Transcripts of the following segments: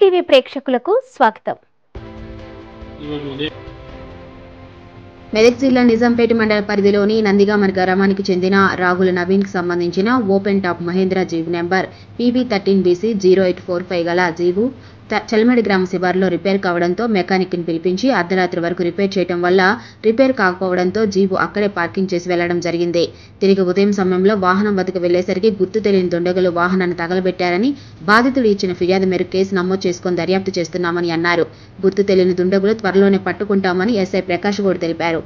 TV ప్రేక్షకులకు స్వాగతం ఈరోజు ఉదయం మెదక్ జిల్లా నిజాంపేట మండల పరిధిలోని నందిగామ గ్రామానికి చెందిన రాగుల నవీన్కి సంబంధించిన open top Mahindra jeep number PB thirteen BC zero eight four five గల జీబు త- చల్మడి గ్రామ శివారులో రిపేర్ కావడంతో మెకానిక్ని పిలిపించి అర్ధరాత్రి వరకు రిపేర్ చేయడం వల్ల రిపేర్ కాకపోవడంతో జీబు అక్కడే పార్కింగ్ చేసి వెళ్లడం జరిగింది తిరిగి ఉదయం సమయంలో వాహనం వద్దకు వెళ్లేసరికి గుర్తు తెలియని దుండగులు వాహనాన్ని తగలబెట్టారని బాధితుడు ఇచ్చిన ఫిర్యాదు మేరకు కేసు నమోదు చేసుకుని దర్యాప్తు చేస్తున్నామని అన్నారు గుర్తు తెలియని దుండగులు త్వరలోనే పట్టుకుంటామని ఎస్ఐ ప్రకాష్ గౌడ్ తెలిపారు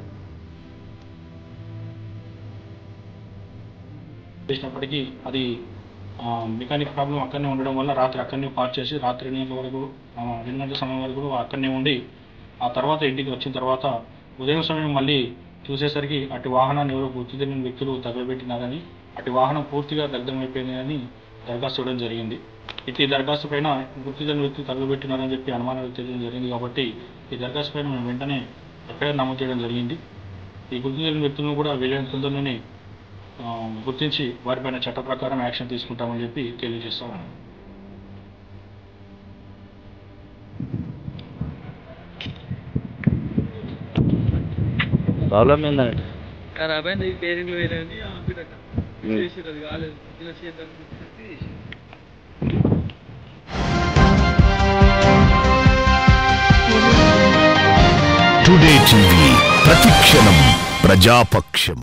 చేసినప్పటికీ అది ఆ, మెకానిక్ ప్రాబ్లం అక్కడనే ఉండడం వల్ల రాత్రి అక్కడనే పార్క్ చేసి రాత్రి ఎనిమిది గంటల వరకు ఆ, ఎనిమిది గంటల సమయం వరకు అక్కడనే ఉండి ఆ తర్వాత ఇంటికి వచ్చిన తర్వాత ఉదయం సమయం మళ్ళీ చూసేసరికి అటు వాహనాన్ని ఎవరో గుర్తు తెలియని వ్యక్తులు తగలబెట్టినారని అటు వాహనం పూర్తిగా దగ్ధమైపోయిందని దరఖాస్తు ఇవ్వడం జరిగింది ఇటు దరఖాస్తు పైన గుర్తు తెలియని వ్యక్తులు తగలబెట్టినారని చెప్పి అనుమానాలు తెలియడం జరిగింది కాబట్టి ఈ దరఖాస్తు పైన మేము వెంటనే ఎఫ్ఐఆర్ నమోదు చేయడం జరిగింది ఈ గుర్తు తెలియని వ్యక్తులను కూడా వీలైన తొందరలోనే ఆ, గుర్తించి వారిపైన చట్ట ప్రకారం యాక్షన్ తీసుకుంటామని చెప్పి తెలియజేస్తాము ప్రాబ్లం ఏందంటే ఖరాబ్ అయింది పేరింగ్లు వేరేది ఆపిరట చేసిరు అది కాలేదు ఇలా చేద్దాం టుడే టీవీ ప్రతిక్షణం ప్రజాపక్షం